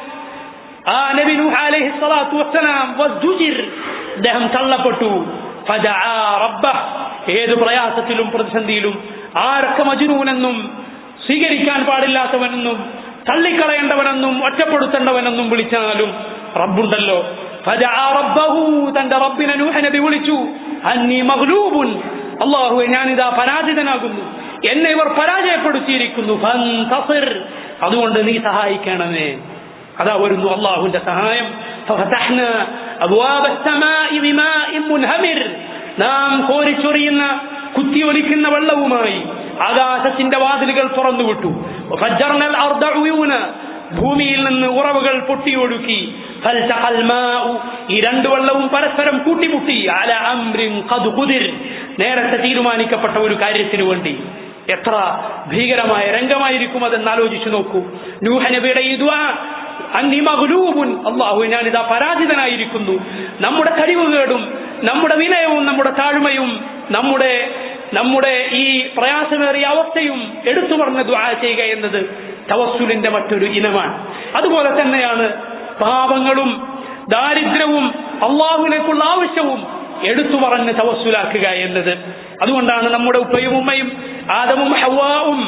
ആ നബി നൂഹ് അലൈഹി സ്വലാത്തു വസ്സലാം വസ്ജുജിർ അദ്ദേഹം തള്ളപ്പെട്ടു ഫദആ റബ്ബഹ് ഏത് പ്രയാസത്തിലും പ്രതിസന്ധിയിലും ആരൊക്കെ മജ്നൂനെന്നും സ്വീകരിക്കാൻ പാടില്ലാത്തവനെന്നും തള്ളിക്കളയേണ്ടവനെന്നും ഒറ്റപ്പെടുത്തേണ്ടവനെന്നും വിളിച്ചാലും റബ്ബുണ്ടല്ലോ ഫദആ റബ്ബഹു തന്റെ റബ്ബിനെ നൂഹ നബി വിളിച്ചു അന്നി മഗ്ലൂബുൻ അള്ളാഹുവെ ഞാനിതാ പരാജിതനാകുന്നു എന്നെ ഇവർ പരാജയപ്പെടുത്തിയിരിക്കുന്നു ഫന്തസിർ അതുകൊണ്ട് നീ സഹായിക്കണമേ അതാ വരുന്നു അള്ളാഹുവിന്റെ സഹായം ففتحنا أبواب السماء بماء منهمر നാം കോരിച്ചൊറിയുന്ന കുത്തിയൊലിക്കുന്ന വെള്ളവുമായി ആകാശത്തിന്റെ വാതിലുകൾ തുറന്നുവിട്ടു فجرنا الأرض عيونا ഭൂമിയിൽ നിന്ന് ഉറവുകൾ പൊട്ടിയൊഴുക്കി فالتقى الماء ഈ രണ്ട് വെള്ളവും പരസ്പരം കൂട്ടിമുട്ടി على أمر قد قدر നേരത്തെ തീരുമാനിക്കപ്പെട്ട ഒരു കാര്യത്തിനു വേണ്ടി എത്ര ഭീകരമായ രംഗമായിരിക്കും അതെന്ന് ആലോചിച്ചു നോക്കൂ നൂഹ നബിയുടെ ഈ ദുആ അന്നി മഗ്ലൂബുൻ അള്ളാഹു ഞാനിതാ പരാജിതനായിരിക്കുന്നു നമ്മുടെ കഴിവുകേടും നമ്മുടെ വിനയവും നമ്മുടെ താഴ്മയും നമ്മുടെ നമ്മുടെ ഈ പ്രയാസമേറിയ അവസ്ഥയും എടുത്തു പറഞ്ഞ ദ്വാ ചെയ്യുക എന്നത് തവസ്സുലിന്റെ മറ്റൊരു ഇനമാണ് അതുപോലെ തന്നെയാണ് പാപങ്ങളും ദാരിദ്ര്യവും അള്ളാഹുവിലേക്കുള്ള ആവശ്യവും എടുത്തു പറഞ്ഞ് തവസ്സുലാക്കുക എന്നത് അതുകൊണ്ടാണ് നമ്മുടെ ഉപ്പയും ഉമ്മയും ആദമും ഹവാവും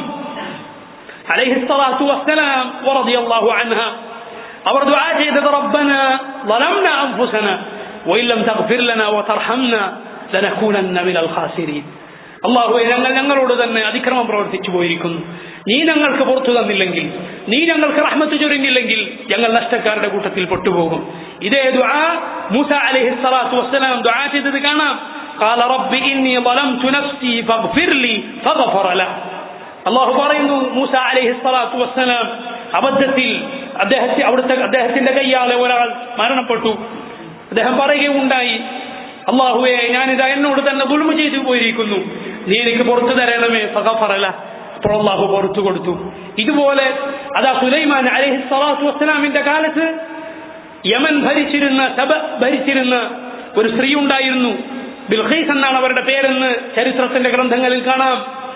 അലൈഹിസ്സലാത്തു വസ്സലാം റളിയല്ലാഹു അൻഹ അവർ ദുആ ചെയ്തത് റബ്ബന ظلمنا أنفسنا وإن لم تغفر لنا وترحمنا لنكونن من الخاسرين അള്ളാഹു ഞങ്ങൾ ഞങ്ങളോട് തന്നെ അതിക്രമം പ്രവർത്തിച്ചു പോയിരിക്കുന്നു നീ ഞങ്ങൾക്ക് പുറത്തു തന്നില്ലെങ്കിൽ നീ ഞങ്ങൾക്ക് റഹ്മത്ത് ചൊരിഞ്ഞില്ലെങ്കിൽ ഞങ്ങൾ നഷ്ടക്കാരുടെ കൂട്ടത്തിൽ പെട്ടുപോകും ഇതേ ദുആ മൂസ അലൈഹി സ്വലാത്തു വസ്സലാം ദുആ ചെയ്തത് കാണാം قال رب إني ظلمت نفسي فاغفر لي فغفر له അള്ളാഹു പറയുന്നു മൂസ അലൈഹി സ്വലാത്തു വസ്സലാം അബദ്ധത്തിൽ അദ്ദേഹത്തെ അവിടുത്തെ അദ്ദേഹത്തിന്റെ കയ്യാലെ ഒരാൾ മരണപ്പെട്ടു അദ്ദേഹം പറയുകയുണ്ടായി അള്ളാഹുവെ ഞാനിതാ എന്നോട് തന്നെ ദുൽമ ചെയ്തു പോയിരിക്കുന്നു നീ എനിക്ക് പുറത്തു തരണമേ ഫഗഫറല അപ്പോൾ അള്ളാഹു പുറത്തു കൊടുത്തു ഇതുപോലെ അതാ സുലൈമാൻ അലൈഹി സ്വലാത്തു വസ്സലാമിന്റെ കാലത്ത് യമൻ ഭരിച്ചിരുന്ന സഭ ഭരിച്ചിരുന്ന ഒരു സ്ത്രീ ഉണ്ടായിരുന്നു ബിൽഖീസ് എന്നാണ് അവരുടെ പേരെന്ന് ചരിത്രത്തിന്റെ ഗ്രന്ഥങ്ങളിൽ കാണാം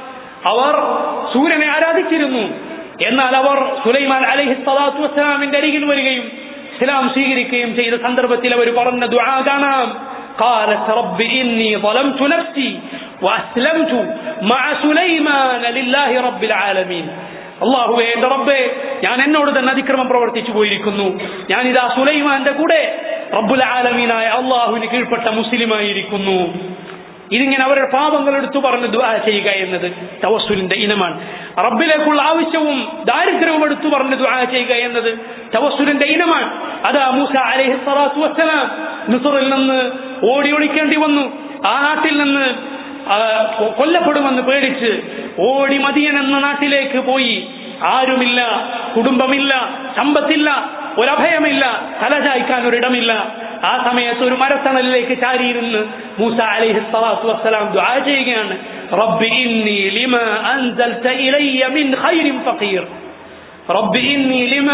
അവർ സൂര്യനെ ആരാധിച്ചിരുന്നു എന്നാൽ അവർ സുലൈമാൻ അലഹി സ്വലാത്തു വസ്സലാമിന്റെ അരികിൽ വരികയും ഇസ്ലാം സ്വീകരിക്കുകയും ചെയ്ത സന്ദർഭത്തിൽ അവർ പറഞ്ഞ ദുആ കാണാം قالت رب إني ظلمت نفسي وأسلمت مع سليمان لله رب العالمين അള്ളാഹുവേ എന്റെ റബ്ബേ ഞാൻ എന്നോട് തന്നെ അതിക്രമം പ്രവർത്തിച്ചു പോയിരിക്കുന്നു ഞാൻ ഇതാ സുലൈമാന്റെ കൂടെ റബ്ബുൽ ആലമീനായ അള്ളാഹുവിന് കീഴ്പ്പെട്ട മുസ്ലിമായിരിക്കുന്നു ഇതിങ്ങനെ അവരുടെ പാപങ്ങൾ എടുത്തു പറഞ്ഞ് ദുആ ചെയ്യുക എന്നത് തവസ്സുലിന്റെ ഇനമാണ് റബ്ബിലേക്കുള്ള ആവശ്യവും ദാരിദ്ര്യവും എടുത്തു പറഞ്ഞ് ദുആ ചെയ്യുക എന്നത് തവസ്സുലിന്റെ ഇനമാണ് അതാ മൂസ അലൈഹി സ്വലാത്തു വസ്സലാം മിസറിൽ നിന്ന് ഓടി ഒളിക്കേണ്ടി വന്നു ആ നാട്ടിൽ നിന്ന് ആ, കൊ- കൊല്ലപ്പെടുമെന്ന് പേടിച്ച് ഓടി മദിയൻ എന്ന നാട്ടിലേക്ക് പോയി ആരുമില്ല കുടുംബമില്ല സമ്പത്തില്ല ഒരഭയമില്ല തലചായ്ക്കാൻ ഒരിടമില്ല ആ സമയത്ത് ഒരു മരത്തണലിലേക്ക് ചാരിയിരുന്ന് മൂസ അലൈഹി സ്വലാത്തു വസ്സലാം ദുആ ചെയ്യുകയാണ് റബ്ബി ഇന്നി ലിമ അൻസൽത ഇലയ്യ മിൻ ഖൈരിൻ ഫഖീർ റബ്ബി ഇന്നി ലിമ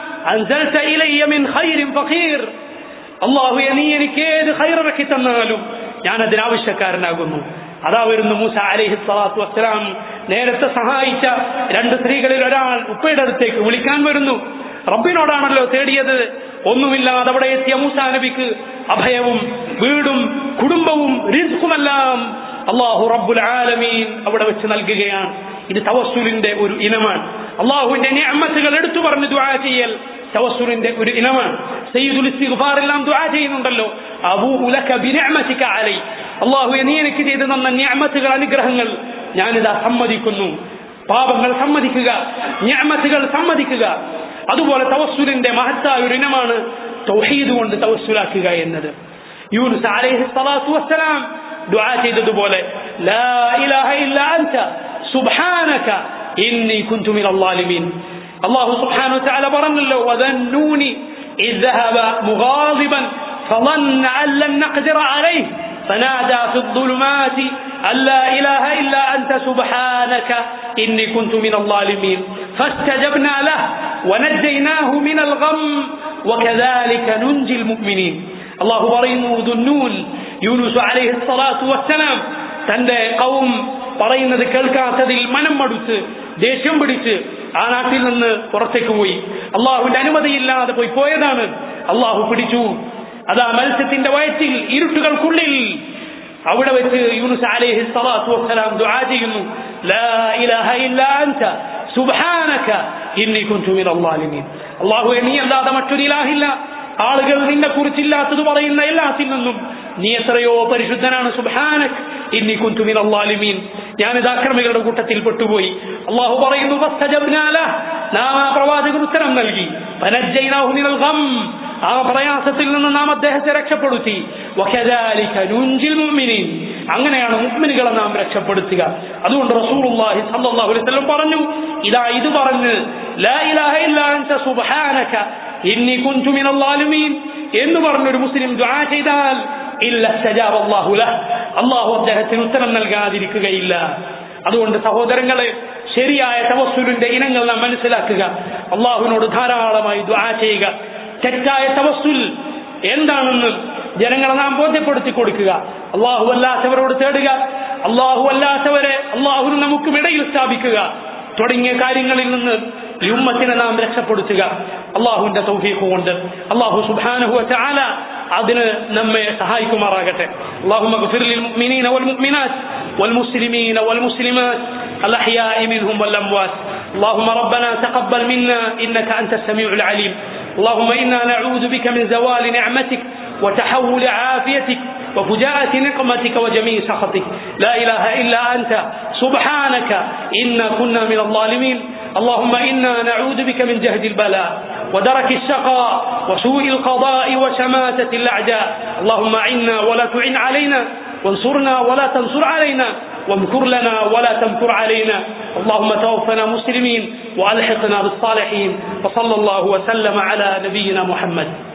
അൻസൽത ഇലയ്യ മിൻ ഖൈരിൻ ഫഖീർ അള്ളാഹുയെ നീ എനിക്ക് ഏത് ഖൈറിറക്കി തന്നാലും ഞാൻ അതിനാവശ്യക്കാരനാകുന്നു അതാ വരുന്നു മൂസ അലൈഹി സ്വലാത്തു വസ്സലാം നേരത്തെ സഹായിച്ച രണ്ട് സ്ത്രീകളിൽ ഒരാൾ ഉപ്പയുടെ അടുത്തേക്ക് വിളിക്കാൻ വരുന്നു റബ്ബിനോടാണല്ലോ തേടിയത് ഒന്നുമില്ലാതെ അവിടെ എത്തിയ മൂസ നബിക്ക് അഭയവും വീടും കുടുംബവും റിസ്കുമെല്ലാം അള്ളാഹു റബ്ബുൽ ആലമീൻ അവിടെ വെച്ച് നൽകുകയാണ് ഇത് തവസ്സുലിന്റെ ഒരു ഇനമാണ് അള്ളാഹുവിന്റെ നിഅമത്തുകൾ എടുത്തു പറഞ്ഞ് ദുആ ചെയ്യൽ തവസ്സുലിന്റെ ഒരു ഇനമാണ് സയ്യിദുൽ ഇസ്തിഗ്ഫാർ എല്ലാം ദുആ ചെയ്യുന്നുണ്ടല്ലോ അബൂഉ ലക ബിനിഅമതിക അലൈ അള്ളാഹു നീ എനിക്ക് ചെയ്തു തന്ന നിഅമത്തുകൾ അനുഗ്രഹങ്ങൾ ഞാനിതാ സമ്മതിക്കുന്നു പാപങ്ങൾ സമ്മതിക്കുക നിഅമത്തുകൾ സമ്മതിക്കുക അതുപോലെ തവസ്സുലിന്റെ മഹത്തായ ഒരു ഇനമാണ് തൗഹീദ് കൊണ്ട് തവസ്സുലാക്കുക എന്നത് യൂനുസ് അലൈഹി സ്വലാത്തു വസ്സലാം ദുആ ചെയ്തതുപോലെ ലാ ഇലാഹ ഇല്ലാ അൻത സുബ്ഹാനക ഇന്നി കുൻതു മിനൽ ളാലിമീൻ അല്ലാഹു സുബ്ഹാനഹു വതആല പറഞ്ഞല്ലോ വദന്നൂനി إذ ذهب مغاضبا فظن أن لن نقدر عليه فنادى في الظلمات أن لا إله إلا أنت سبحانك إني كنت من الظالمين فاستجبنا له ونجيناه من الغم وكذلك ننجي المؤمنين الله പറയുന്നു ദുന്നൂൻ യൂനുസ് അലൈഹി സ്വലാത്തു വസ്സലാം തന്റെ കൗം പറയുന്നത് കേൾക്കാത്തതിൽ മനം മടുത്ത് ദേഷ്യം പിടിച്ച് ആ നാട്ടിൽ നിന്ന് പുറത്തേക്ക് പോയി അള്ളാഹുവിന്റെ അനുമതിയില്ലാതെ പോയി പോയതാണ് അള്ളാഹു പിടിച്ചു അതാ മത്സ്യത്തിന്റെ വയറ്റിൽ ഇരുട്ടുകൾക്കുള്ളിൽ അവിടെ വെച്ച് യൂനുസ് അലൈഹി സ്വലാത്തു വസ്സലാം ദുആ ചെയ്യുന്നു ലാ ഇലാഹ ഇല്ലാ അൻത സുബ്ഹാനക ഇന്നി കുൻതു മിനൽ ളാലിമീൻ അല്ലാഹുവേ നീ അല്ലാതെ മറ്റൊരു ഇലാഹില്ല ആളുകൾ നിന്നെ കുറിച്ചില്ലാത്തത് പറയുന്ന എല്ലാത്തിൽ നിന്നും നീ എത്രയോ പരിശുദ്ധനാണ് സുബ്ഹാനക് ഇന്നി കുൻതു മിനൽ ളാലിമീൻ ഞാൻ ഇത് അക്രമികളുടെ കൂട്ടത്തിൽ പെട്ടുപോയി അള്ളാഹു പറയുന്നു ഫസ്തജബ്നാ ലഹ്. നാം ആ പ്രവാചകന് ഉത്തരം നൽകി ഫനജ്ജയ്നാഹു മിനൽ ഗം ആ പ്രയാസത്തിൽ നിന്ന് നാം അദ്ദേഹത്തെ രക്ഷപ്പെടുത്തി വകദാലിക നുൻജിൽ മുഅ്മിനീൻ അങ്ങനെയാണ് മുഅ്മിനുകളെ നാം രക്ഷപ്പെടുത്തുക അതുകൊണ്ട് റസൂലുള്ളാഹി സ്വല്ലല്ലാഹു അലൈഹി വസല്ലം പറഞ്ഞു ഇതാ ഇത് പറഞ്ഞ് ലാ ഇലാഹ ഇല്ലാ അൻത സുബ്ഹാനക ഇന്നി കുൻതു മിനൽ ളാലിമീൻ എന്ന് പറഞ്ഞൊരു മുസ്ലിം ദുആ ചെയ്താൽ ഇല്ല സജാബ അല്ലാഹു ലഹ് അല്ലാഹു അദ്ദേഹത്തിന് ഉത്തരം നൽകാതിരിക്കുകയില്ല അതുകൊണ്ട് സഹോദരങ്ങളെ ശരിയായ തവസ്സുലിന്റെ ഇനങ്ങൾ നാം മനസ്സിലാക്കുക അള്ളാഹുവിനോട് ധാരാളമായി ദുആ ചെയ്യുക തെറ്റായ തവസ്സുൽ എന്താണെന്ന് ജനങ്ങളെ നാം ബോധ്യപ്പെടുത്തി കൊടുക്കുക അള്ളാഹു അല്ലാത്തവരോട് തേടുക അള്ളാഹു അല്ലാത്തവരെ അള്ളാഹുവിന് നമുക്കും ഇടയിൽ സ്ഥാപിക്കുക തുടങ്ങിയ കാര്യങ്ങളിൽ നിന്ന് ഈ ഉമ്മത്തിനെ നാം രക്ഷപ്പെടുത്തുക അള്ളാഹുവിന്റെ തൗഫീഖ് കൊണ്ട് അള്ളാഹു സുബ്ഹാനഹു വതആല അതിന് നമ്മെ സഹായിക്കുമാറാകട്ടെ اللهم اغفر للمؤمنين والمؤمنات والمسلمين والمسلمات الأحياء منهم والأموات اللهم ربنا تقبل منا إنك أنت السميع العليم اللهم إنا نعوذ بك من زوال نعمتك وتحول عافيتك وفجاءة نقمتك وجميع سخطك لا إله إلا أنت سبحانك إنا كنا من الظالمين اللهم إنا نعوذ بك من جهد البلاء ودرك الشقاء وسوء القضاء وشماتة الأعداء اللهم عنا ولا تعن علينا وانصرنا ولا تنصر علينا وامكر لنا ولا تمكر علينا اللهم توفنا مسلمين وألحقنا بالصالحين وصلى الله وسلم على نبينا محمد